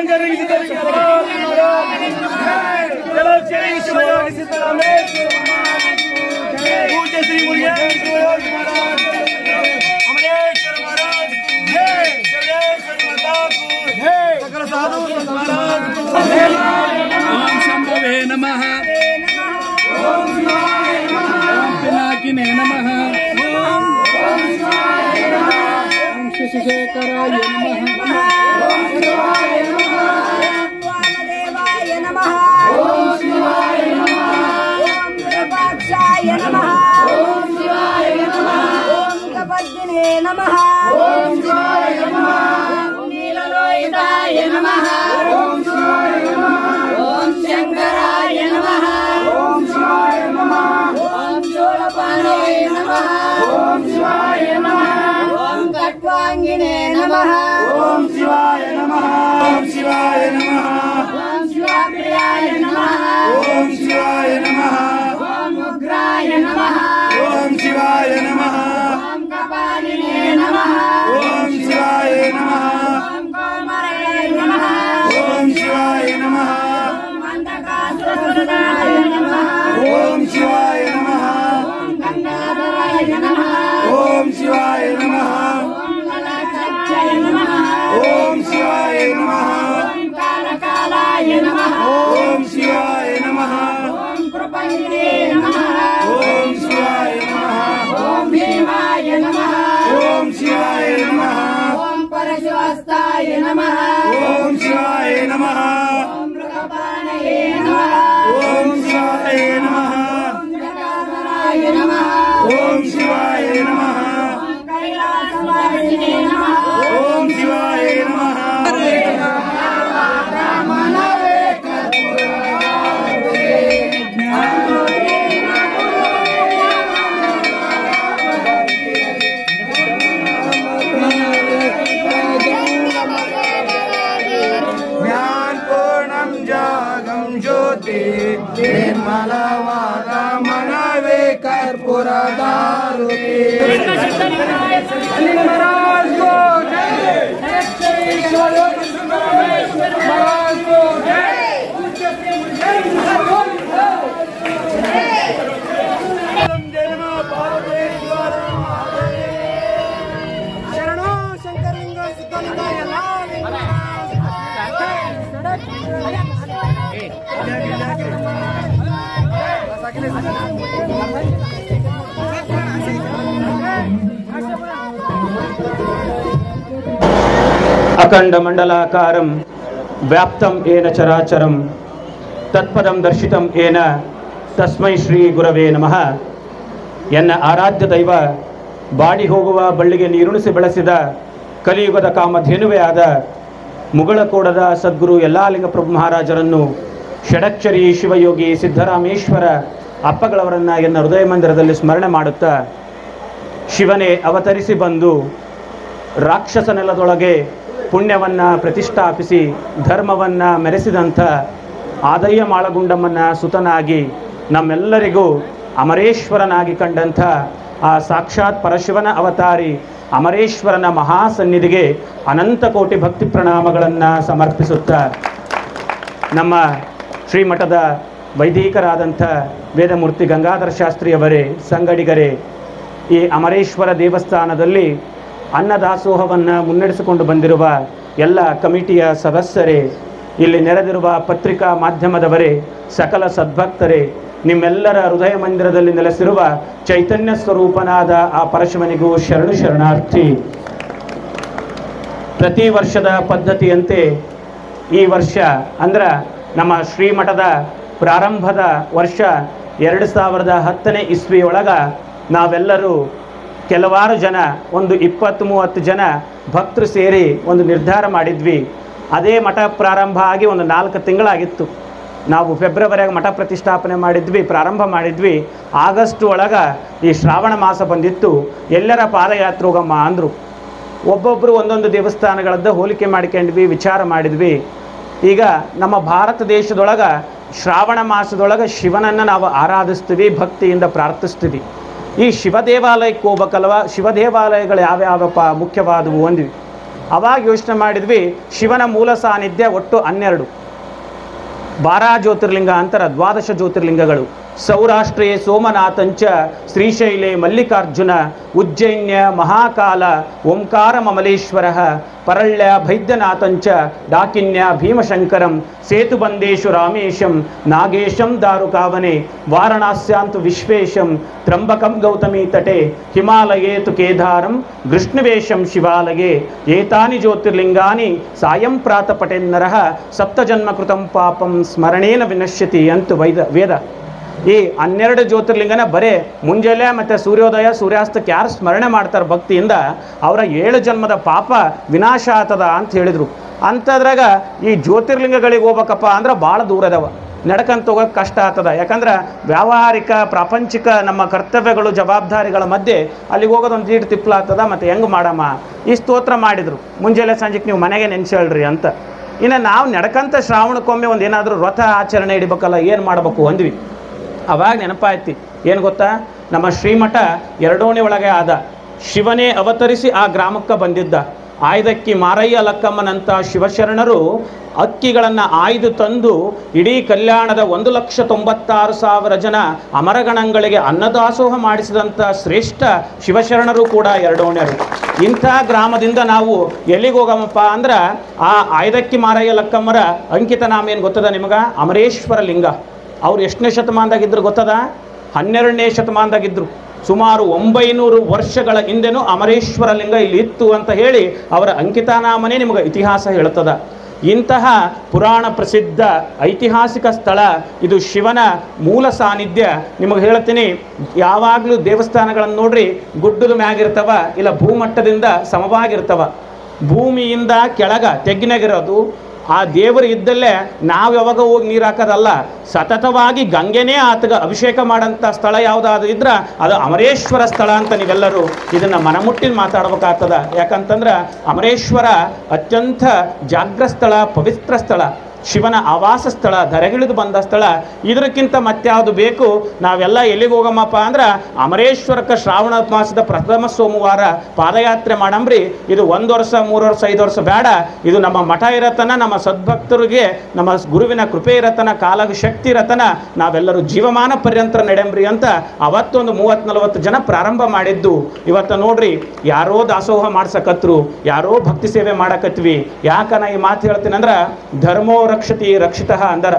ಶಂಕರಿಗೆ ಸಿದ್ಧಲಿಂಗ ಚಲೋ ಶ್ರೀ ಶಿವಯೋಗಿ ಸಿದ್ದರಾಮೇಶ್ವರ ಪೂಜ್ಯ ಶ್ರೀ ಮುರುಘೇಶ್ವರ ಯೋಗಿ ಮಹಾರಾಜ್ ಅಮರೇಶ್ವರ ಮಹಾರಾಜ್ ಜಗದೇಶ್ವರ ಮಾತಾಕು ಸಕಲ ಸಾಧು ಮಹಾರಾಜ್ ಓಂ ಶಂಭವೇ ನಮಃ ಓಂ ಪಿನಾಕಿನೇ ನಮಃ ಓಂ ಶಶಿಶೇಖರಾಯ ನಮಃ ವಾಮದೇವಾಯ ನಮಃ ಓಂ ಶಿವಾಯ ನಮಃ ಓಂ ವಿರೂಪಾಕ್ಷಾಯ ನಮಃ ಓಂ ಶಿವಾಯ ನಮಃ ಓಂ ಕಪದ್ದಿನೇ ನಮಃ ಓಂ ಶಿವಾಯ ನಮಃ ಓಂ ನೀಲಲೋಹಿತಾಯ ನಮಃ ಓಂ ಶಿವಾಯ ನಮಃ ಓಂ ಶಂಕರಾಯ ನಮಃ ಓಂ ಶಿವಾಯ ನಮಃ ಓಂ ಶೂಲಪಾಣಯೇ ನಮಃ ಓಂ ಶಿವಾಯ ನಮಃ ಓಂ ಖಟ್ವಾಂಗಿನೇ ನಮಃ ಓಂ ಶಿವಾಯ ನಮಃ ಓಂ ಶಿವಾಯ ನಮಃ ಓಂ ಶಿವಪ್ರಿಯಾಯ ನಮಃ ಓಂ ಶಿವಾಯ ನಮಃ ಓಂ ಉಗ್ರಾಯ ನಮಃ ಓಂ ಶಿವಾಯ ನಮಃ ಓಂ ಕಪಾಲಿನೇ ನಮಃ ಓಂ ಶಿವಾಯ ನಮಃ ಓಂ ಕೋಮರಾಯ ನಮಃ ಓಂ ಶಿವಾಯ ನಮಃ ಓಂ ಅಂಧಕಾಸುರನಾಯ ನಮಃ ಓಂ ಶಿವಾಯ ನಮಃ ಓಂ ಗಂಗಾಧರಾಯ ನಮಃ ಓಂ ಶಿವಾಯ ನಮಃ ಓಂ ಲಲಾಟಾಕ್ಷಾಯ ನಮಃ ಓಂ ಶಿವಾಯ ನಮಃ ಓಂ ಕಾಲಕಾಲಾಯ ನಮಃ ಓಂ ಶಿವಾಯ ನಮಃ ಓಂ ಕೃಪಂಗಿನೇ ನಮಃ ಓಂ ಶಿವಾಯ ನಮಃ ಓಂ ಭೀಮಾಯ ನಮಃ ಓಂ ಶಿವಾಯ ನಮಃ ಓಂ ಪರಶಿವಸ್ತಾಯ ನಮಃ ಓಂ ಶಿವಾಯ ನಮಃ ಓಂ ಮೃಗಪಾಣಯೇ ನಮಃ ಓಂ ಶಿವಾಯ ನಮಃ ಓಂ ಜಟಾಧರಾಯ ನಮಃ ಓಂ ಶಿವಾಯ ನಮಃ ಓಂ ಕೈಲಾಸವಾಸಿನೇ ನಮಃ ಓಂ ಶಿವಾಯ ನಮಃ ಜ್ಞಾನಪೂರ್ಣಂ ಜಾಗಂ ಜ್ಯೋತಿ ನಿರ್ಮಲವಾದ ಮನವೇ ಕರ್ಪೂರದಾರುತಿ ಮಹಾರಾಜ್ ಕೋ ಶರಣೋ ಶಂಕರಲಿಂಗ ಸಿದ್ಧಲಿಂಗ ಎಲ್ಲ ಅಖಂಡ ಮಂಡಲಾಕಾರಂ ವ್ಯಾಪ್ತಂ ಏನ ಚರಾಚರಂ ತತ್ಪದಂ ದರ್ಶಿತಂ ಏನ ತಸ್ಮೈ ಶ್ರೀ ಗುರವೇ ನಮಃ ಎನ್ನ ಆರಾಧ್ಯ ದೈವ ಬಾಡಿ ಹೋಗುವ ಬಳ್ಳಿಗೆ ನೀರುಣಿಸಿ ಬೆಳೆಸಿದ ಕಲಿಯುಗದ ಕಾಮಧೇನುವೆ ಆದ ಮುಗಳಕೋಡದ ಸದ್ಗುರು ಯಲ್ಲಾಲಿಂಗ ಪ್ರಭು ಮಹಾರಾಜರನ್ನು ಷಡಕ್ಷರಿ ಶಿವಯೋಗಿ ಸಿದ್ದರಾಮೇಶ್ವರ ಅಪ್ಪಗಳವರನ್ನ ಎನ್ನ ಹೃದಯ ಮಂದಿರದಲ್ಲಿ ಸ್ಮರಣೆ ಮಾಡುತ್ತಾ ಶಿವನೇ ಅವತರಿಸಿ ಬಂದು ರಾಕ್ಷಸ ನೆಲದೊಳಗೆ ಪುಣ್ಯವನ್ನು ಪ್ರತಿಷ್ಠಾಪಿಸಿ ಧರ್ಮವನ್ನು ಮೆರೆಸಿದಂಥ ಆದಯ್ಯ ಮಾಳಗುಂಡಮ್ಮನ ಸುತನಾಗಿ ನಮ್ಮೆಲ್ಲರಿಗೂ ಅಮರೇಶ್ವರನಾಗಿ ಕಂಡಂಥ ಆ ಸಾಕ್ಷಾತ್ ಪರಶಿವನ ಅವತಾರಿ ಅಮರೇಶ್ವರನ ಮಹಾಸನ್ನಿಧಿಗೆ ಅನಂತ ಕೋಟಿ ಭಕ್ತಿ ಪ್ರಣಾಮಗಳನ್ನು ಸಮರ್ಪಿಸುತ್ತಾ ನಮ್ಮ ಶ್ರೀಮಠದ ವೈದಿಕರಾದಂಥ ವೇದಮೂರ್ತಿ ಗಂಗಾಧರ ಶಾಸ್ತ್ರಿಯವರೇ ಸಂಗಡಿಗರೇ ಈ ಅಮರೇಶ್ವರ ದೇವಸ್ಥಾನದಲ್ಲಿ ಅನ್ನದಾಸೋಹವನ್ನು ಮುನ್ನಡೆಸಿಕೊಂಡು ಬಂದಿರುವ ಎಲ್ಲ ಕಮಿಟಿಯ ಸದಸ್ಯರೇ ಇಲ್ಲಿ ನೆರೆದಿರುವ ಪತ್ರಿಕಾ ಮಾಧ್ಯಮದವರೇ ಸಕಲ ಸದ್ಭಕ್ತರೇ ನಿಮ್ಮೆಲ್ಲರ ಹೃದಯ ಮಂದಿರದಲ್ಲಿ ನೆಲೆಸಿರುವ ಚೈತನ್ಯ ಸ್ವರೂಪನಾದ ಆ ಪರಶಿವನಿಗೂ ಶರಣು ಶರಣಾರ್ಥಿ ಪ್ರತಿ ವರ್ಷದ ಪದ್ಧತಿಯಂತೆ ಈ ವರ್ಷ ಅಂದ್ರೆ ನಮ್ಮ ಶ್ರೀಮಠದ ಪ್ರಾರಂಭದ ವರ್ಷ ಎರಡು ಸಾವಿರದ ಹತ್ತನೇ ಇಸ್ವಿಯೊಳಗ ನಾವೆಲ್ಲರೂ ಕೆಲವಾರು ಜನ ಒಂದು ಇಪ್ಪತ್ತು ಮೂವತ್ತು ಜನ ಭಕ್ತರು ಸೇರಿ ಒಂದು ನಿರ್ಧಾರ ಮಾಡಿದ್ವಿ ಅದೇ ಮಠ ಪ್ರಾರಂಭ ಆಗಿ ಒಂದು ನಾಲ್ಕು ತಿಂಗಳಾಗಿತ್ತು ನಾವು ಫೆಬ್ರವರಿಯಾಗ ಮಠ ಪ್ರತಿಷ್ಠಾಪನೆ ಮಾಡಿದ್ವಿ ಪ್ರಾರಂಭ ಮಾಡಿದ್ವಿ ಆಗಸ್ಟ್ ಒಳಗೆ ಈ ಶ್ರಾವಣ ಮಾಸ ಬಂದಿತ್ತು ಎಲ್ಲರ ಪಾದಯಾತ್ರೆ ಹೋಗಮ್ಮ ಅಂದರು ಒಬ್ಬೊಬ್ಬರು ಒಂದೊಂದು ದೇವಸ್ಥಾನಗಳದ್ದು ಹೋಲಿಕೆ ಮಾಡ್ಕೊಂಡ್ವಿ ವಿಚಾರ ಮಾಡಿದ್ವಿ ಈಗ ನಮ್ಮ ಭಾರತ ದೇಶದೊಳಗೆ ಶ್ರಾವಣ ಮಾಸದೊಳಗೆ ಶಿವನನ್ನು ನಾವು ಆರಾಧಿಸ್ತೀವಿ ಭಕ್ತಿಯಿಂದ ಪ್ರಾರ್ಥಿಸ್ತೀವಿ ಈ ಶಿವ ದೇವಾಲಯಕ್ಕೆ ಹೋಗ್ಬೇಕಲ್ವ ಶಿವ ದೇವಾಲಯಗಳು ಯಾವ್ಯಾವಪ್ಪ ಮುಖ್ಯವಾದವು ಅಂದ್ವಿ ಅವಾಗ ಯೋಚನೆ ಮಾಡಿದ್ವಿ ಶಿವನ ಮೂಲ ಸಾನ್ನಿಧ್ಯ ಒಟ್ಟು ಹನ್ನೆರಡು ಬಾರಾ ಜ್ಯೋತಿರ್ಲಿಂಗ ಅಂತರ ದ್ವಾದಶ ಜ್ಯೋತಿರ್ಲಿಂಗಗಳು ಸೌರಾಷ್ಟ್ರೇ ಸೋಮನಾಥಂಚ ಶ್ರೀಶೈಲೆ ಮಲ್ಲಿಕಾರ್ಜುನ ಉಜ್ಜೈನ್ಯ ಮಹಾಕಾಲ ಓಂಕಾರ ಮಮಲೇಶ್ವರ ಪರಳ್ಯ ಭೈದ್ಯನಾಥಂಚ ಡಾಕಿನ್ಯ ಭೀಮಶಂಕರಂ ಸೇತುಬಂದೇಶು ರಾಮೇಶಂ ನಾಗೇಶಂ ದಾರುಕಾವನೆ ವಾರಣಾಸ್ಯಾಂತು ವಿಶ್ವೇಶಂ ತ್ರಂಬಕಂ ಗೌತಮಿ ತಟೆ ಹಿಮಾಲಯೇ ತು ಕೇದಾರಂ ಗೃಷ್ಣವೇಶಂ ಶಿವಾಲಯೇ ಏತಾನಿ ಜ್ಯೋತಿರ್ಲಿಂಗಾನಿ ಸಾಯಂ ಪ್ರಾತಪಟೆನ್ನರಃ ಸಪ್ತಜನ್ಮಕೃತಂ ಪಾಪಂ ಸ್ಮರಣೇನ ವಿನಶ್ಯತಿ ಅಂತು ವೈದ ವೇದ ಈ ಹನ್ನೆರಡು ಜ್ಯೋತಿರ್ಲಿಂಗನ ಬರೇ ಮುಂಜಾನೆ ಮತ್ತು ಸೂರ್ಯೋದಯ ಸೂರ್ಯಾಸ್ತಕ್ಕೆ ಯಾರು ಸ್ಮರಣೆ ಮಾಡ್ತಾರೆ ಭಕ್ತಿಯಿಂದ ಅವರ ಏಳು ಜನ್ಮದ ಪಾಪ ವಿನಾಶ ಆತದ ಅಂತ ಹೇಳಿದರು ಅಂಥದ್ರಾಗ ಈ ಜ್ಯೋತಿರ್ಲಿಂಗಗಳಿಗೆ ಹೋಗ್ಬೇಕಪ್ಪ ಅಂದ್ರೆ ಭಾಳ ದೂರ ಅದಾವ ನಡ್ಕಂತ ಹೋಗೋಕೆ ಕಷ್ಟ ಆಗ್ತದ ಯಾಕಂದ್ರೆ ವ್ಯಾವಹಾರಿಕ ಪ್ರಾಪಂಚಿಕ ನಮ್ಮ ಕರ್ತವ್ಯಗಳು ಜವಾಬ್ದಾರಿಗಳ ಮಧ್ಯೆ ಅಲ್ಲಿಗೆ ಹೋಗೋದು ಒಂದು ಜೀಟ್ ತಿಪ್ಪಲ ಆಗ್ತದ ಮತ್ತು ಹೆಂಗೆ ಮಾಡಮ್ಮ ಈ ಸ್ತೋತ್ರ ಮಾಡಿದರು ಮುಂಜಾನೆ ಸಂಜೆಗೆ ನೀವು ಮನೆಗೆ ನೆನ್ಸೇಳ್ರಿ ಅಂತ ಇನ್ನು ನಾವು ನಡ್ಕಂತ ಶ್ರಾವಣಕ್ಕೊಮ್ಮೆ ಒಂದು ಏನಾದರೂ ವ್ರತ ಆಚರಣೆ ಹಿಡಿಬೇಕಲ್ಲ ಏನು ಮಾಡಬೇಕು ಅಂದ್ವಿ ಅವಾಗ ನೆನಪಾಯ್ತಿ ಏನು ಗೊತ್ತಾ ನಮ್ಮ ಶ್ರೀಮಠ ಎರಡೋಣಿ ಒಳಗೆ ಆದ ಶಿವನೇ ಅವತರಿಸಿ ಆ ಗ್ರಾಮಕ್ಕೆ ಬಂದಿದ್ದ ಆಯ್ದಕ್ಕಿ ಮಾರಯ್ಯ ಲಕ್ಕಮ್ಮನಂತ ಶಿವಶರಣರು ಅಕ್ಕಿಗಳನ್ನು ಆಯ್ದು ತಂದು ಇಡೀ ಕಲ್ಯಾಣದ ಒಂದು ಲಕ್ಷ ತೊಂಬತ್ತಾರು ಸಾವಿರ ಜನ ಅಮರಗಣಗಳಿಗೆ ಅನ್ನದಾಸೋಹ ಮಾಡಿಸಿದಂಥ ಶ್ರೇಷ್ಠ ಶಿವಶರಣರು ಕೂಡ ಎರಡೋಣ್ಯರು ಇಂಥ ಗ್ರಾಮದಿಂದ ನಾವು ಎಲ್ಲಿಗೆ ಹೋಗಮಪ್ಪ ಅಂದ್ರೆ ಆ ಆಯ್ದಕ್ಕಿ ಮಾರಯ್ಯ ಲಕ್ಕಮ್ಮರ ಅಂಕಿತ ನಾಮ ಏನು ಗೊತ್ತದ ನಿಮಗ ಅಮರೇಶ್ವರ ಲಿಂಗ ಅವ್ರು ಎಷ್ಟನೇ ಶತಮಾನದಾಗಿದ್ರು ಗೊತ್ತದ ಹನ್ನೆರಡನೇ ಶತಮಾನದಾಗಿದ್ರು ಸುಮಾರು ಒಂಬೈನೂರು ವರ್ಷಗಳ ಹಿಂದೆನೂ ಅಮರೇಶ್ವರ ಲಿಂಗ ಇಲ್ಲಿ ಇತ್ತು ಅಂತ ಹೇಳಿ ಅವರ ಅಂಕಿತಾನಾಮನೇ ನಿಮಗೆ ಇತಿಹಾಸ ಹೇಳ್ತದ ಇಂತಹ ಪುರಾಣ ಪ್ರಸಿದ್ಧ ಐತಿಹಾಸಿಕ ಸ್ಥಳ ಇದು ಶಿವನ ಮೂಲ ಸಾನ್ನಿಧ್ಯ ನಿಮಗೆ ಹೇಳ್ತೀನಿ ಯಾವಾಗಲೂ ದೇವಸ್ಥಾನಗಳನ್ನು ನೋಡ್ರಿ ಗುಡ್ಡದ ಮ್ಯಾಗಿರ್ತವ ಇಲ್ಲ ಭೂಮಟ್ಟದಿಂದ ಸಮವಾಗಿರ್ತವ ಭೂಮಿಯಿಂದ ಕೆಳಗ ತೆಗ್ಗಿನಾಗಿರೋದು ಆ ದೇವರು ಇದ್ದಲ್ಲೇ ನಾವು ಯಾವಾಗ ಹೋಗಿ ನೀರು ಹಾಕೋದಲ್ಲ ಸತತವಾಗಿ ಗಂಗೆನೇ ಆತಗ ಅಭಿಷೇಕ ಮಾಡೋಂಥ ಸ್ಥಳ ಯಾವುದಾದ್ರು ಇದ್ರೆ ಅದು ಅಮರೇಶ್ವರ ಸ್ಥಳ ಅಂತ ನೀವೆಲ್ಲರೂ ಇದನ್ನು ಮನಮುಟ್ಟಿ ಮಾತಾಡ್ಬೇಕಾಗ್ತದ ಯಾಕಂತಂದ್ರೆ ಅಮರೇಶ್ವರ ಅತ್ಯಂತ ಜಾಗ್ರ ಸ್ಥಳ ಪವಿತ್ರ ಸ್ಥಳ ಶಿವನ ಆವಾಸ ಸ್ಥಳ ಧರೆಗಿಳಿದು ಬಂದ ಸ್ಥಳ ಇದಕ್ಕಿಂತ ಮತ್ಯಾವುದು ಬೇಕು ನಾವೆಲ್ಲ ಎಲ್ಲಿಗೆ ಹೋಗಮ್ಮಪ್ಪ ಅಂದ್ರೆ ಅಮರೇಶ್ವರಕ್ಕೆ ಶ್ರಾವಣ ಮಾಸದ ಪ್ರಥಮ ಸೋಮವಾರ ಪಾದಯಾತ್ರೆ ಮಾಡಂಬ್ರಿ ಇದು ಒಂದು ವರ್ಷ ಮೂರು ವರ್ಷ ಐದು ವರ್ಷ ಬೇಡ ಇದು ನಮ್ಮ ಮಠ ಇರತನ ನಮ್ಮ ಸದ್ಭಕ್ತರಿಗೆ ನಮ್ಮ ಗುರುವಿನ ಕೃಪೆ ಇರತನ ಕಾಲ ಶಕ್ತಿ ಇರತನ ನಾವೆಲ್ಲರೂ ಜೀವಮಾನ ಪರ್ಯಂತರ ನಡೆಂಬ್ರಿ ಅಂತ ಅವತ್ತೊಂದು ಮೂವತ್ತು ನಲವತ್ತು ಜನ ಪ್ರಾರಂಭ ಮಾಡಿದ್ದು ಇವತ್ತು ನೋಡ್ರಿ ಯಾರೋ ದಾಸೋಹ ಮಾಡ್ಸಕತ್ರು ಯಾರೋ ಭಕ್ತಿ ಸೇವೆ ಮಾಡಕತ್ವಿ ಯಾಕ ನಾ ಈ ಮಾತು ಹೇಳ್ತೀನಿ ಅಂದ್ರೆ ಧರ್ಮೋ ರಕ್ಷತಿ ರಕ್ಷಿತ ಅಂದರ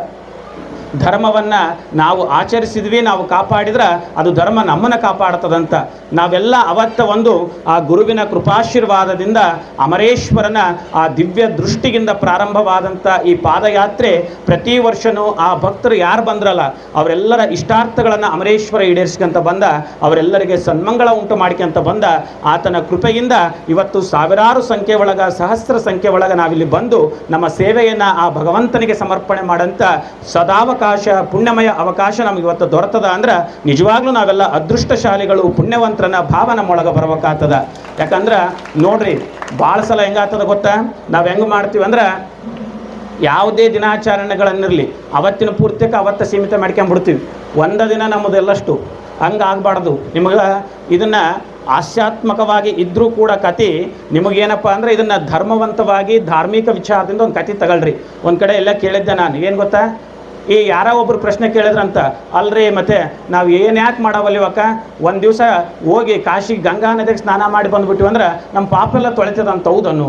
ಧರ್ಮವನ್ನು ನಾವು ಆಚರಿಸಿದ್ವಿ ನಾವು ಕಾಪಾಡಿದ್ರೆ ಅದು ಧರ್ಮ ನಮ್ಮನ್ನು ಕಾಪಾಡ್ತದಂತ ನಾವೆಲ್ಲ ಅವತ್ತ ಒಂದು ಆ ಗುರುವಿನ ಕೃಪಾಶೀರ್ವಾದದಿಂದ ಅಮರೇಶ್ವರನ ಆ ದಿವ್ಯ ದೃಷ್ಟಿಗಿಂದ ಪ್ರಾರಂಭವಾದಂಥ ಈ ಪಾದಯಾತ್ರೆ ಪ್ರತಿ ವರ್ಷನೂ ಆ ಭಕ್ತರು ಯಾರು ಬಂದ್ರಲ್ಲ ಅವರೆಲ್ಲರ ಇಷ್ಟಾರ್ಥಗಳನ್ನು ಅಮರೇಶ್ವರ ಈಡೇರಿಸ್ಕೊಂತ ಬಂದ ಅವರೆಲ್ಲರಿಗೆ ಸನ್ಮಂಗಳ ಉಂಟು ಮಾಡ್ಕೊಂತ ಬಂದ ಆತನ ಕೃಪೆಯಿಂದ ಇವತ್ತು ಸಾವಿರಾರು ಸಂಖ್ಯೆ ಒಳಗ ಸಹಸ್ರ ಸಂಖ್ಯೆ ಒಳಗ ನಾವಿಲ್ಲಿ ಬಂದು ನಮ್ಮ ಸೇವೆಯನ್ನು ಆ ಭಗವಂತನಿಗೆ ಸಮರ್ಪಣೆ ಮಾಡಂತ ಸದಾವಕಾಶ ಪುಣ್ಯಮಯ ಅವಕಾಶ ನಮ್ಗೆ ಇವತ್ತು ದೊರೆತದ ಅಂದ್ರೆ ನಿಜವಾಗ್ಲೂ ನಾವೆಲ್ಲ ಅದೃಷ್ಟಶಾಲಿಗಳು ಪುಣ್ಯವಂತರನ್ನ ಭಾವ ನಮ್ಮೊಳಗೆ ಬರ್ಬೇಕಾಗ್ತದ ಯಾಕಂದ್ರೆ ನೋಡ್ರಿ ಭಾಳ ಸಲ ಹೆಂಗಾಗ್ತದ ಗೊತ್ತಾ ನಾವು ಹೆಂಗೆ ಮಾಡ್ತೀವಿ ಅಂದ್ರೆ ಯಾವುದೇ ದಿನಾಚರಣೆಗಳನ್ನಿರಲಿ ಅವತ್ತಿನ ಪೂರ್ತಿಕ ಅವತ್ತ ಸೀಮಿತ ಮಾಡ್ಕೊಂಡ್ಬಿಡ್ತೀವಿ ಒಂದ ದಿನ ನಮ್ಮದು ಎಲ್ಲಷ್ಟು ಹಂಗಾಗಬಾರ್ದು ನಿಮಗೆ ಇದನ್ನು ಹಾಸ್ಯಾತ್ಮಕವಾಗಿ ಇದ್ದರೂ ಕೂಡ ಕತೆ ನಿಮಗೇನಪ್ಪ ಅಂದರೆ ಇದನ್ನು ಧರ್ಮವಂತವಾಗಿ ಧಾರ್ಮಿಕ ವಿಚಾರದಿಂದ ಒಂದು ಕತೆ ತಗೊಳ್ರಿ ಒಂದು ಕಡೆ ಎಲ್ಲ ಕೇಳಿದ್ದೆ ನಾನು ಏನು ಗೊತ್ತಾ ಈ ಯಾರೋ ಒಬ್ರು ಪ್ರಶ್ನೆ ಕೇಳಿದ್ರಂತ ಅಲ್ರಿ ಮತ್ತೆ ನಾವು ಏನು ಯಾಕೆ ಮಾಡವಲ್ಲಿವಕ್ಕ ಒಂದು ದಿವಸ ಹೋಗಿ ಕಾಶಿ ಗಂಗಾ ನದಿಗೆ ಸ್ನಾನ ಮಾಡಿ ಬಂದ್ಬಿಟ್ಟಿವಿ ಅಂದ್ರೆ ನಮ್ಮ ಪಾಪ ಎಲ್ಲ ತೊಳಿತದಂತ ಹೌದನ್ನು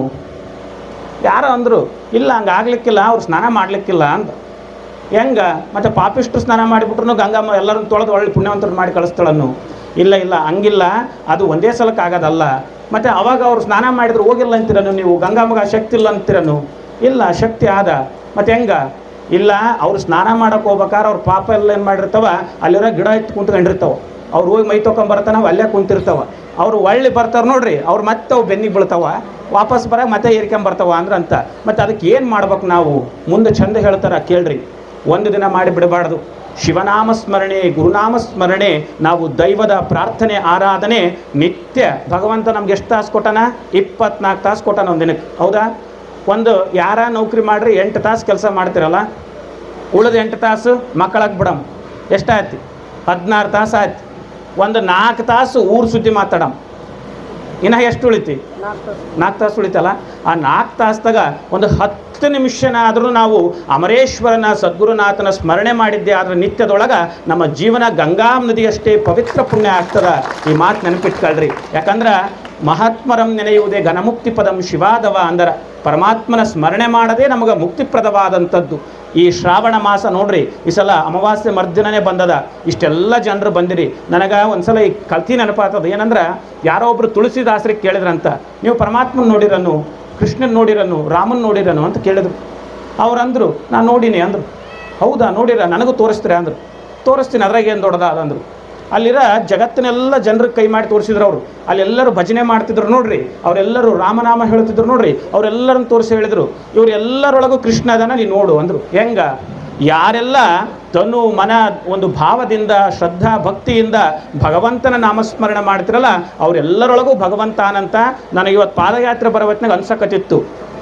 ಯಾರೋ ಅಂದರು ಇಲ್ಲ ಹಂಗೆ ಆಗ್ಲಿಕ್ಕಿಲ್ಲ ಅವ್ರು ಸ್ನಾನ ಮಾಡಲಿಕ್ಕಿಲ್ಲ ಅಂತ ಹೆಂಗ ಮತ್ತೆ ಪಾಪಿಷ್ಟು ಸ್ನಾನ ಮಾಡಿಬಿಟ್ರು ಗಂಗಮ್ಮ ಎಲ್ಲರನ್ನು ತೊಳೆದು ಒಳ್ಳೆ ಪುಣ್ಯವಂತರು ಮಾಡಿ ಕಳಿಸ್ತಾಳನ್ನು ಇಲ್ಲ ಇಲ್ಲ ಹಂಗಿಲ್ಲ ಅದು ಒಂದೇ ಸಲಕ್ಕೆ ಆಗೋದಲ್ಲ ಮತ್ತು ಅವಾಗ ಅವ್ರು ಸ್ನಾನ ಮಾಡಿದ್ರು ಹೋಗಿಲ್ಲ ಅಂತೀರನು ನೀವು ಗಂಗಮ್ಮಗ ಶಕ್ತಿ ಇಲ್ಲ ಅಂತೀರನು ಇಲ್ಲ ಶಕ್ತಿ ಆದ ಮತ್ತೆ ಹೆಂಗ ಇಲ್ಲ ಅವ್ರು ಸ್ನಾನ ಮಾಡಕ್ಕೆ ಹೋಗ್ಬೇಕಾದ್ರೆ ಅವ್ರ ಪಾಪ ಎಲ್ಲ ಏನು ಮಾಡಿರ್ತಾವ ಅಲ್ಲಿರೋ ಗಿಡ ಎತ್ತು ಕುಂತ್ಕೊಂಡಿರ್ತಾವ ಅವ್ರು ಹೋಗಿ ಮೈ ತೊಗೊಂಬರ್ತಾನ ಅವು ಅಲ್ಲೇ ಕುಂತಿರ್ತಾವ ಅವ್ರು ಒಳ್ಳೆ ಬರ್ತಾರೆ ನೋಡ್ರಿ ಅವ್ರು ಮತ್ತೆ ಅವು ಬೆನ್ನಿಗೆ ಬೀಳ್ತಾವ ವಾಪಸ್ ಬರಾಗ ಮತ್ತೆ ಏರ್ಕೊಂಬರ್ತಾವ ಅಂದ್ರೆ ಅಂತ ಮತ್ತು ಅದಕ್ಕೆ ಏನು ಮಾಡ್ಬೇಕು ನಾವು ಮುಂದೆ ಚಂದ ಹೇಳ್ತಾರ ಕೇಳ್ರಿ ಒಂದು ದಿನ ಮಾಡಿ ಬಿಡಬಾರ್ದು ಶಿವನಾಮ ಸ್ಮರಣೆ ಗುರುನಾಮ ಸ್ಮರಣೆ ನಾವು ದೈವದ ಪ್ರಾರ್ಥನೆ ಆರಾಧನೆ ನಿತ್ಯ ಭಗವಂತ ನಮ್ಗೆ ಎಷ್ಟು ತಾಸು ಕೊಟ್ಟಾನ ಇಪ್ಪತ್ನಾಲ್ಕು ತಾಸು ಕೊಟ್ಟಾನ ಒಂದು ದಿನಕ್ಕೆ ಹೌದಾ ಒಂದು ಯಾರ ನೌಕರಿ ಮಾಡ್ರಿ ಎಂಟು ತಾಸು ಕೆಲಸ ಮಾಡ್ತಿರಲ್ಲ ಉಳಿದ ಎಂಟು ತಾಸು ಮಕ್ಕಳಾಗಿ ಬಿಡಮ್ ಎಷ್ಟಾಯ್ತು ಹದಿನಾರು ತಾಸು ಆಯ್ತು ಒಂದು ನಾಲ್ಕು ತಾಸು ಊರು ಸುದ್ದಿ ಮಾತಾಡಮ್ ಇನ್ನು ಎಷ್ಟು ಉಳಿತಿ ನಾಲ್ಕು ತಾಸು ಉಳಿತಲ್ಲ ಆ ನಾಲ್ಕು ತಾಸ್ದಾಗ ಒಂದು ಹತ್ತು ನಿಮಿಷನಾದರೂ ನಾವು ಅಮರೇಶ್ವರನ ಸದ್ಗುರುನಾಥನ ಸ್ಮರಣೆ ಮಾಡಿದ್ದೆ ಆದ್ರೆ ನಿತ್ಯದೊಳಗೆ ನಮ್ಮ ಜೀವನ ಗಂಗಾ ನದಿಯಷ್ಟೇ ಪವಿತ್ರ ಪುಣ್ಯ ಆಗ್ತದ ಈ ಮಾತು ನೆನಪಿಟ್ಕೊಳ್ರಿ ಯಾಕಂದ್ರೆ ಮಹಾತ್ಮರಂ ನೆನೆಯುವುದೇ ಘನಮುಕ್ತಿ ಪದಂ ಶಿವಾದವ ಅಂದರ ಪರಮಾತ್ಮನ ಸ್ಮರಣೆ ಮಾಡದೆ ನಮಗೆ ಮುಕ್ತಿಪ್ರದವಾದಂಥದ್ದು ಈ ಶ್ರಾವಣ ಮಾಸ ನೋಡ್ರಿ ಈ ಸಲ ಅಮಾವಾಸ್ಯೆ ಮರ್ದಿನನೇ ಬಂದದ ಇಷ್ಟೆಲ್ಲ ಜನರು ಬಂದಿರಿ ನನಗೆ ಒಂದ್ಸಲ ಈ ಕಲ್ತಿ ನೆನಪಾತದ ಏನಂದ್ರೆ ಯಾರೋ ಒಬ್ರು ತುಳಸಿದಾಸರಿಗೆ ಕೇಳಿದ್ರಂತ ನೀವು ಪರಮಾತ್ಮನ ನೋಡಿರನು ಕೃಷ್ಣನ್ ನೋಡಿರನು ರಾಮನ್ ನೋಡಿರನು ಅಂತ ಕೇಳಿದ್ರು ಅವ್ರಂದ್ರು ನಾನು ನೋಡೀನಿ ಅಂದರು ಹೌದಾ ನೋಡಿರ ನನಗೂ ತೋರಿಸ್ತೀರಾ ಅಂದರು ತೋರಿಸ್ತೀನಿ ಅದ್ರಾಗ ಏನು ದೊಡ್ಡದ ಅದಂದ್ರು ಅಲ್ಲಿರ ಜಗತ್ತಿನೆಲ್ಲ ಜನರಿಗೆ ಕೈ ಮಾಡಿ ತೋರಿಸಿದ್ರು ಅವರು ಅಲ್ಲೆಲ್ಲರೂ ಭಜನೆ ಮಾಡ್ತಿದ್ರು ನೋಡ್ರಿ ಅವರೆಲ್ಲರೂ ರಾಮನಾಮ ಹೇಳ್ತಿದ್ರು ನೋಡ್ರಿ ಅವರೆಲ್ಲರನ್ನು ತೋರಿಸಿ ಹೇಳಿದ್ರು ಇವ್ರು ಎಲ್ಲರೊಳಗೂ ಕೃಷ್ಣ ಅದನ್ನ ನೀನು ನೋಡು ಅಂದರು ಹೆಂಗ ಯಾರೆಲ್ಲ ತನು ಮನ ಒಂದು ಭಾವದಿಂದ ಶ್ರದ್ಧಾ ಭಕ್ತಿಯಿಂದ ಭಗವಂತನ ನಾಮಸ್ಮರಣೆ ಮಾಡ್ತಿರಲ್ಲ ಅವರೆಲ್ಲರೊಳಗೂ ಭಗವಂತ ಅನಂತ ನನಗೆ ಇವತ್ತು ಪಾದಯಾತ್ರೆ ಬರೋ ಹೊತ್ನಾಗ ಅನ್ಸಕತ್ತಿತ್ತು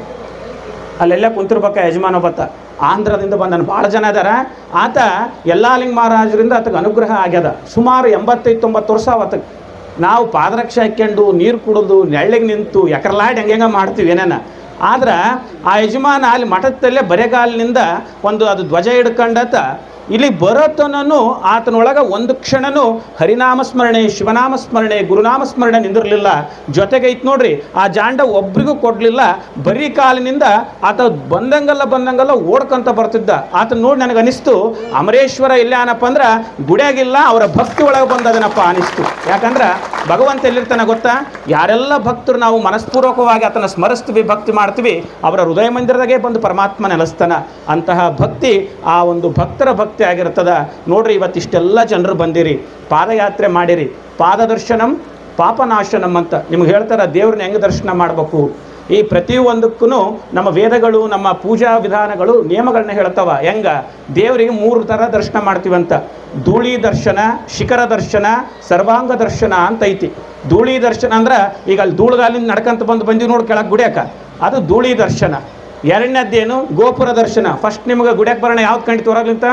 ಅಲ್ಲೆಲ್ಲ ಕುಂತಿರ್ಬೇಕ ಯಜಮಾನ ಒಬ್ಬತ್ತ ಆಂಧ್ರದಿಂದ ಬಂದನು ಭಾಳ ಜನ ಅದಾರ ಆತ ಯಲ್ಲಾಲಿಂಗ ಮಹಾರಾಜರಿಂದ ಆತಗೆ ಅನುಗ್ರಹ ಆಗ್ಯದ ಸುಮಾರು ಎಂಬತ್ತೈದು ತೊಂಬತ್ತು ವರ್ಷ ಅವತ್ತಕ್ಕೆ ನಾವು ಪಾದರಕ್ಷೆ ಹಾಕ್ಕೊಂಡು ನೀರು ಕುಡಿದು ನೆಳ್ಳಿಗೆ ನಿಂತು ಎಕರ್ಲಾಡಿ ಹೆಂಗೆ ಮಾಡ್ತೀವಿ ಏನೇನ ಆದ್ರೆ ಆ ಯಜಮಾನ ಅಲ್ಲಿ ಮಠದಲ್ಲೇ ಬರೆಗಾಲಿನಿಂದ ಒಂದು ಅದು ಧ್ವಜ ಹಿಡ್ಕೊಂಡಾತ ಇಲ್ಲಿ ಬರೋತನೂ ಆತನೊಳಗೆ ಒಂದು ಕ್ಷಣನೂ ಹರಿನಾಮ ಸ್ಮರಣೆ ಶಿವನಾಮ ಸ್ಮರಣೆ ಗುರುನಾಮ ಸ್ಮರಣೆ ನಿಂದಿರಲಿಲ್ಲ ಜೊತೆಗೆ ಐತ್ ನೋಡ್ರಿ ಆ ಜಾಂಡ ಒಬ್ರಿಗೂ ಕೊಡಲಿಲ್ಲ ಬರೀ ಕಾಲಿನಿಂದ ಆತ ಬಂದಂಗಲ್ಲ ಬಂದಂಗಲ್ಲ ಓಡ್ಕೊಂತ ಬರ್ತಿದ್ದ ಆತ ನೋಡಿ ನನಗೆ ಅನಿಸ್ತು ಅಮರೇಶ್ವರ ಇಲ್ಲ ಏನಪ್ಪ ಅಂದ್ರೆ ಗುಡಿಯಾಗಿಲ್ಲ ಅವರ ಭಕ್ತಿ ಒಳಗೆ ಬಂದದನಪ್ಪ ಅನಿಸ್ತು ಯಾಕಂದ್ರೆ ಭಗವಂತ ಎಲ್ಲಿರ್ತಾನೆ ಗೊತ್ತಾ ಯಾರೆಲ್ಲ ಭಕ್ತರು ನಾವು ಮನಸ್ಪೂರ್ವಕವಾಗಿ ಆತನ ಸ್ಮರಿಸ್ತೀವಿ ಭಕ್ತಿ ಮಾಡ್ತೀವಿ ಅವರ ಹೃದಯ ಮಂದಿರದಾಗೆ ಬಂದು ಪರಮಾತ್ಮ ನೆಲೆಸ್ತಾನ ಅಂತಹ ಭಕ್ತಿ ಆ ಒಂದು ಭಕ್ತರ ಭಕ್ತಿ ಆಗಿರ್ತದ ನೋಡ್ರಿ ಇವತ್ತಿಷ್ಟೆಲ್ಲ ಜನರು ಬಂದಿರಿ ಪಾದಯಾತ್ರೆ ಮಾಡಿರಿ ಪಾದದರ್ಶನಂ ಪಾಪನಾಶನಂ ಅಂತ ನಿಮ್ಗೆ ಹೇಳ್ತಾರ ದೇವ್ರನ್ನ ಹೆಂಗೆ ದರ್ಶನ ಮಾಡಬೇಕು ಈ ಪ್ರತಿಯೊಂದಕ್ಕೂ ನಮ್ಮ ವೇದಗಳು ನಮ್ಮ ಪೂಜಾ ವಿಧಾನಗಳು ನಿಯಮಗಳನ್ನ ಹೇಳ್ತಾವ ಹೆಂಗ ದೇವರಿಗೆ ಮೂರು ಥರ ದರ್ಶನ ಮಾಡ್ತೀವಂತ ಧೂಳಿ ದರ್ಶನ ಶಿಖರ ದರ್ಶನ ಸರ್ವಾಂಗ ದರ್ಶನ ಅಂತ ಐತಿ ಧೂಳಿ ದರ್ಶನ ಅಂದ್ರೆ ಈಗ ಅಲ್ಲಿ ಧೂಳುಗಾಲಿಂದ ನಡ್ಕಂತ ಬಂದು ಬಂದೀವಿ ನೋಡಿ ಕೆಳಗೆ ಗುಡಿಯಾಕ ಅದು ಧೂಳಿ ದರ್ಶನ ಎರಡನೇದ್ದೇನು ಗೋಪುರ ದರ್ಶನ ಫಸ್ಟ್ ನಿಮ್ಗೆ ಗುಡಿಯಾಕ ಬರೋಣ ಯಾವ್ದು ಕಂಡಿತು ಹೊರಗ್ಲಿಂತ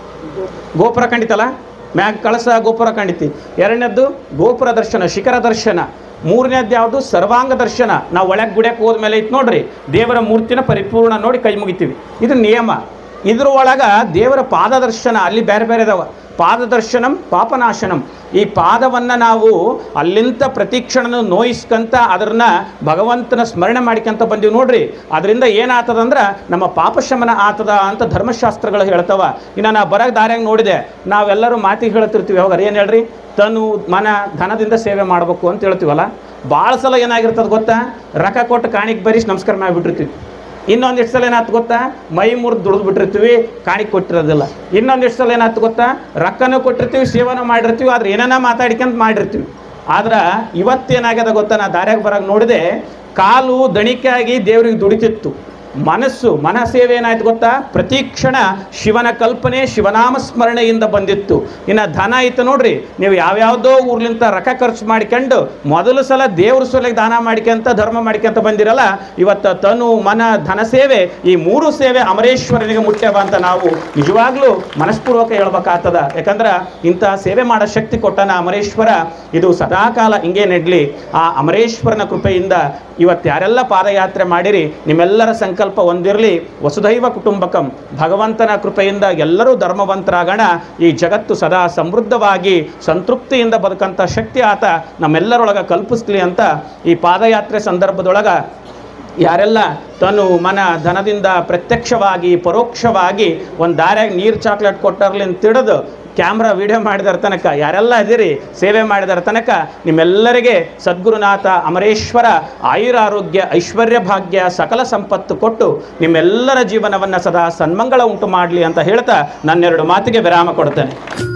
ಗೋಪುರ ಕಂಡಿತಲ್ಲ ಮ್ಯಾಗ ಕಳಸ ಗೋಪುರ ಕಂಡಿತಿ ಎರಡನೇದ್ದು ಗೋಪುರ ದರ್ಶನ ಶಿಖರ ದರ್ಶನ ಮೂರನೇದ್ದು ಯಾವುದು ಸರ್ವಾಂಗ ದರ್ಶನ ನಾವು ಒಳಗೆ ಗುಡಿಯಕ್ಕೆ ಹೋದ್ಮೇಲೆ ಐತೆ ನೋಡ್ರಿ ದೇವರ ಮೂರ್ತಿನ ಪರಿಪೂರ್ಣ ನೋಡಿ ಕೈ ಮುಗಿತೀವಿ ಇದು ನಿಯಮ ಇದ್ರ ಒಳಗ ದೇವರ ಪಾದ ದರ್ಶನ ಅಲ್ಲಿ ಬೇರೆ ಬೇರೆ ಇದಾವ ಪಾದದರ್ಶನಂ ಪಾಪನಾಶನಂ ಈ ಪಾದವನ್ನು ನಾವು ಅಲ್ಲಿಂದ ಪ್ರತಿಕ್ಷಣನು ನೋಯಿಸ್ಕಂತ ಅದನ್ನ ಭಗವಂತನ ಸ್ಮರಣೆ ಮಾಡ್ಕೊಂತ ಬಂದೀವಿ ನೋಡ್ರಿ ಅದರಿಂದ ಏನಾಗ್ತದಂದ್ರೆ ನಮ್ಮ ಪಾಪಶಮನ ಆತದ ಅಂತ ಧರ್ಮಶಾಸ್ತ್ರಗಳು ಹೇಳ್ತವ ಇನ್ನು ನಾ ಬರಕ್ ದಾರ್ಯಾಗ ನೋಡಿದೆ ನಾವೆಲ್ಲರೂ ಮಾತಿಗೆ ಹೇಳ್ತಿರ್ತೀವಿ ಯಾವಾಗ ಏನು ಹೇಳ್ರಿ ತನು ಮನ ಧನದಿಂದ ಸೇವೆ ಮಾಡಬೇಕು ಅಂತ ಹೇಳ್ತೀವಲ್ಲ ಭಾಳ ಸಲ ಏನಾಗಿರ್ತದೆ ಗೊತ್ತಾ ರೊಕ್ಕ ಕೊಟ್ಟು ಕಾಣಿಗೆ ಬರೀಸ್ ನಮಸ್ಕಾರ ಮಾಡಿಬಿಟ್ಟಿರ್ತೀವಿ ಇನ್ನೊಂದಿಷ್ಟು ಸಲ ಏನಾಯ್ತು ಗೊತ್ತಾ ಮೈ ಮುರಿದು ದುಡಿದು ಬಿಟ್ಟಿರ್ತೀವಿ ಕಾಣಿಕೆ ಕೊಟ್ಟಿರೋದಿಲ್ಲ ಇನ್ನೊಂದಿಷ್ಟು ಸಲ ಏನಾಯ್ತು ಗೊತ್ತಾ ರೊಕ್ಕನೂ ಕೊಟ್ಟಿರ್ತೀವಿ ಸೇವನ ಮಾಡಿರ್ತೀವಿ ಆದ್ರೆ ಏನೇನ ಮಾತಾಡ್ಕೊಂತ ಮಾಡಿರ್ತೀವಿ ಆದ್ರೆ ಇವತ್ತೇನಾಗ್ಯದ ಗೊತ್ತಾ ನಾ ದಾರ್ಯಾಗ ಬರಾಗ ನೋಡಿದೆ ಕಾಲು ದಣಿಕೆಯಾಗಿ ದೇವ್ರಿಗೆ ದುಡಿತಿತ್ತು ಮನಸ್ಸು ಮನ ಸೇವೆ ಏನಾಯ್ತು ಗೊತ್ತಾ ಪ್ರತಿ ಕ್ಷಣ ಶಿವನ ಕಲ್ಪನೆ ಶಿವನಾಮ ಸ್ಮರಣೆಯಿಂದ ಬಂದಿತ್ತು ಇನ್ನು ಧನ ಐತೆ ನೋಡ್ರಿ ನೀವು ಯಾವ್ಯಾವುದೋ ಊರ್ಲಿಂತ ರೊಕ್ಕ ಖರ್ಚು ಮಾಡ್ಕೊಂಡು ಮೊದಲು ಸಲ ದೇವ್ರ ಸೊಲೆಗೆ ದಾನ ಮಾಡ್ಕೊಂತ ಧರ್ಮ ಮಾಡ್ಕೊಂತ ಬಂದಿರಲ್ಲ ಇವತ್ತು ತನು ಮನ ಧನ ಸೇವೆ ಈ ಮೂರು ಸೇವೆ ಅಮರೇಶ್ವರನಿಗೆ ಮುಟ್ಟ್ಯವ ಅಂತ ನಾವು ನಿಜವಾಗ್ಲೂ ಮನಸ್ಪೂರ್ವಕ ಹೇಳ್ಬೇಕಾಗ್ತದ ಯಾಕಂದ್ರೆ ಇಂತಹ ಸೇವೆ ಮಾಡೋ ಶಕ್ತಿ ಕೊಟ್ಟನ ಅಮರೇಶ್ವರ ಇದು ಸದಾಕಾಲ ಹಿಂಗೆ ನೆಡ್ಲಿ ಆ ಅಮರೇಶ್ವರನ ಕೃಪೆಯಿಂದ ಇವತ್ತು ಯಾರೆಲ್ಲ ಪಾದಯಾತ್ರೆ ಮಾಡಿರಿ ನಿಮ್ಮೆಲ್ಲರ ಸಂಕಲ್ಪ ಒಂದಿರಲಿ ವಸುಧೈವ ಕುಟುಂಬಕಂ ಭಗವಂತನ ಕೃಪೆಯಿಂದ ಎಲ್ಲರೂ ಧರ್ಮವಂತರಾಗೋಣ ಈ ಜಗತ್ತು ಸದಾ ಸಮೃದ್ಧವಾಗಿ ಸಂತೃಪ್ತಿಯಿಂದ ಬದುಕಂಥ ಶಕ್ತಿ ಆತ ನಮ್ಮೆಲ್ಲರೊಳಗೆ ಕಲ್ಪಿಸ್ಲಿ ಅಂತ ಈ ಪಾದಯಾತ್ರೆ ಸಂದರ್ಭದೊಳಗ ಯಾರೆಲ್ಲ ತನು ಮನ ಧನದಿಂದ ಪ್ರತ್ಯಕ್ಷವಾಗಿ ಪರೋಕ್ಷವಾಗಿ ಒಂದು ದಾರ್ಯಾಗ ನೀರು ಚಾಕ್ಲೇಟ್ ಕೊಟ್ಟರ್ಲಿ ಅಂತ ತಿಳಿದು ಕ್ಯಾಮ್ರಾ ವಿಡಿಯೋ ಮಾಡಿದರ ತನಕ ಯಾರೆಲ್ಲ ಇದ್ದೀರಿ ಸೇವೆ ಮಾಡಿದರ ತನಕ ನಿಮ್ಮೆಲ್ಲರಿಗೆ ಸದ್ಗುರುನಾಥ ಅಮರೇಶ್ವರ ಆಯುರಾರೋಗ್ಯ ಐಶ್ವರ್ಯ ಭಾಗ್ಯ ಸಕಲ ಸಂಪತ್ತು ಕೊಟ್ಟು ನಿಮ್ಮೆಲ್ಲರ ಜೀವನವನ್ನು ಸದಾ ಸನ್ಮಂಗಳ ಉಂಟು ಮಾಡಲಿ ಅಂತ ಹೇಳ್ತಾ ನನ್ನೆರಡು ಮಾತಿಗೆ ವಿರಾಮ ಕೊಡ್ತೇನೆ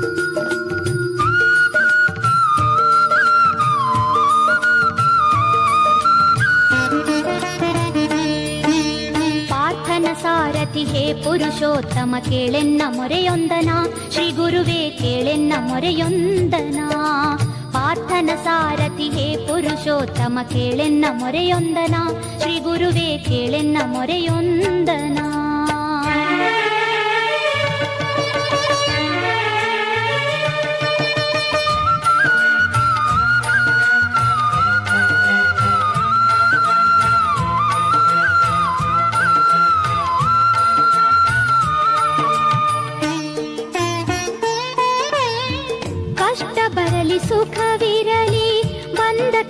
ಪಾರ್ಥನ ಸಾರಥಿ ಹೇ ಪುರುಷೋತ್ತಮ ಕೇಳೆನ್ನ ಮೊರೆಯೊಂದನ ಶ್ರೀ ಗುರುವೇ ಕೇಳೆನ್ನ ಮೊರೆಯೊಂದನ ಪಾರ್ಥನ ಸಾರಥಿ ಹೇ ಪುರುಷೋತ್ತಮ ಕೇಳೆನ್ನ ಮೊರೆಯೊಂದನ ಶ್ರೀ ಗುರುವೇ ಕೇಳೆನ್ನ ಮೊರೆಯೊಂದನ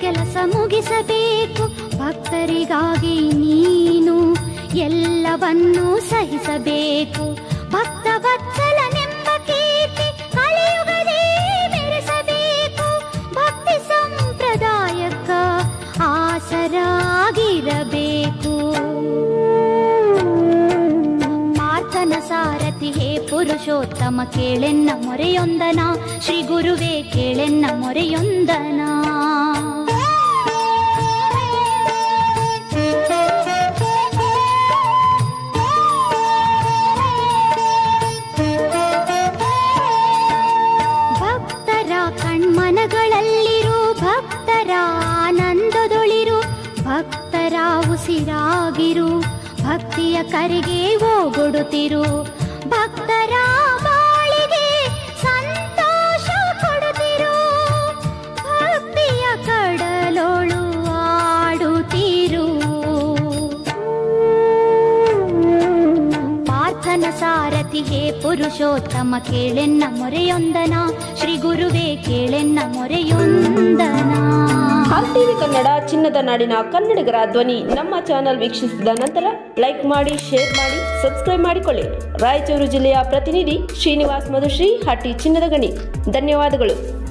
ಕೆಲಸ ಮುಗಿಸಬೇಕು ಭಕ್ತರಿಗಾಗಿ ನೀನು ಎಲ್ಲವನ್ನೂ ಸಹಿಸಬೇಕು ಭಕ್ತ ವತ್ಸಲನೆಂಬ ಕೀರ್ತಿ ಕಲಿಯುಗದೇ ಮೆರೆಸಬೇಕು ಭಕ್ತಿ ಸಂಪ್ರದಾಯಕ್ಕ ಆಸರಾಗಿರಬೇಕು ಪಾರ್ಥನ ಸಾರಥಿ ಹೇ ಪುರುಷೋತ್ತಮ ಕೇಳೆನ್ನ ಮೊರೆಯೊಂದನ ಶ್ರೀ ಗುರುವೇ ಕೇಳೆನ್ನ ಮೊರೆಯೊಂದನ ಭಕ್ತರ ಕಣ್ಮನಗಳಲ್ಲಿರು ಭಕ್ತರ ಆನಂದದೊಳಿರು ಭಕ್ತರ ಉಸಿರಾಗಿರು ಭಕ್ತಿಯ ಕರೆಗೆ ಓಗೊಡುತ್ತಿರು ಭಕ್ತರ ಬಾಳಿಗೆ ಸಂತೋಷ ಕೊಡುತ್ತಿರು ಭಕ್ತಿಯ ಕಡಲೋಳು ಆಡುತ್ತಿರು ಪಾರ್ಥನ ಸಾರಥಿ ಹೇ ಪುರುಷೋತ್ತಮ ಕೇಳೆನ್ನ ಮೊರೆಯೊಂದನ ಶ್ರೀ ಗುರುವೇ ಕೇಳೆನ್ನ ಮೊರೆಯೊಂದನ ಆರ್ ಟಿವಿ ಕನ್ನಡ ಚಿನ್ನದ ನಾಡಿನ ಕನ್ನಡಿಗರ ಧ್ವನಿ ನಮ್ಮ ಚಾನೆಲ್ ವೀಕ್ಷಿಸಿದ ನಂತರ ಲೈಕ್ ಮಾಡಿ ಶೇರ್ ಮಾಡಿ ಸಬ್ಸ್ಕ್ರೈಬ್ ಮಾಡಿಕೊಳ್ಳಿ ರಾಯಚೂರು ಜಿಲ್ಲೆಯ ಪ್ರತಿನಿಧಿ ಶ್ರೀನಿವಾಸ್ ಮಧುಶ್ರೀ ಹಟ್ಟಿ ಚಿನ್ನದ ಗಣಿ ಧನ್ಯವಾದಗಳು